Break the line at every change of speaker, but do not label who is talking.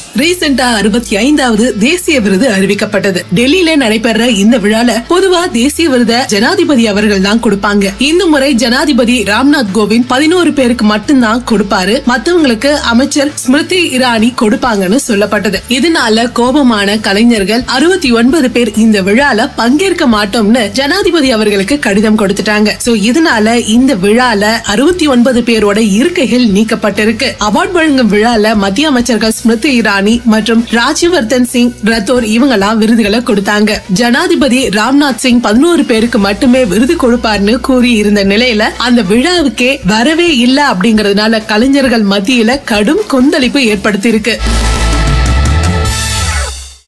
ரீசெண்டா அறுபத்தி ஐந்தாவது தேசிய விருது அறிவிக்கப்பட்டது டெல்லியில நடைபெற இந்த விழால பொதுவா தேசிய விருத ஜனாதிபதி அவர்கள் தான் கொடுப்பாங்க இந்த முறை ஜனாதிபதி ராம்நாத் கோவிந்த் பதினோரு பேருக்கு மட்டும்தான் கொடுப்பாரு மத்தவங்களுக்கு அமைச்சர் ஸ்மிருதி இரானி கொடுப்பாங்கன்னு சொல்லப்பட்டது இதனால கோபமான கலைஞர்கள் அறுபத்தி ஒன்பது பேர் இந்த விழால பங்கேற்க மாட்டோம்னு ஜனாதிபதி அவர்களுக்கு கடிதம் கொடுத்துட்டாங்க சோ இதனால இந்த விழால அறுபத்தி ஒன்பது பேரோட இருக்கைகள் நீக்கப்பட்டிருக்கு அவார்ட் வழங்கும் விழால மத்திய அமைச்சர்கள் ஸ்மிருதி இரானி மற்றும் ராஜ்யவர்தன் சிங் ரத்தோர் இவங்கெல்லாம் விருதுகளை கொடுத்தாங்க ஜனாதிபதி ராம்நாத் சிங் பதினோரு பேருக்கு மட்டுமே விருது கொடுப்பார்னு கூறி இருந்த நிலையில அந்த விழாவுக்கே வரவே இல்ல அப்படிங்கறதுனால கலைஞர்கள் மத்தியில கடும் கொந்தளிப்பு ஏற்படுத்தியிருக்கு